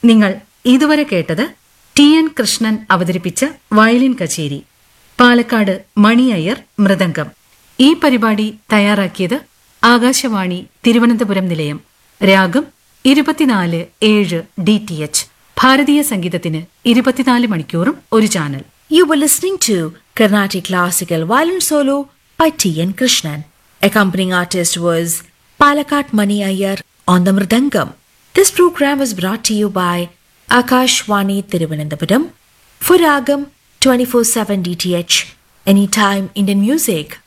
നിങ്ങൾ ഇതുവരെ കേട്ടത് ടി എൻ കൃഷ്ണൻ അവതരിപ്പിച്ച വയലിൻ കച്ചേരി പാലക്കാട് മണി അയ്യർ മൃദംഗം ഈ പരിപാടി തയ്യാറാക്കിയത് ആകാശവാണി തിരുവനന്തപുരം നിലയം രാഗം ഇരുപത്തിനാല് ഏഴ് ഡി ടി എച്ച് ഭാരതീയ സംഗീതത്തിന് ഇരുപത്തിനാല് മണിക്കൂറും ഒരു channel You were listening to Carnatic Classical Violin Solo by T.N. Krishnan. Accompanying artist was Palakat Mani Iyer on the Mridangam. This program was brought to you by Akashwani Thiruvananthapuram for Ragam 24-7 DTH, Anytime Indian Music.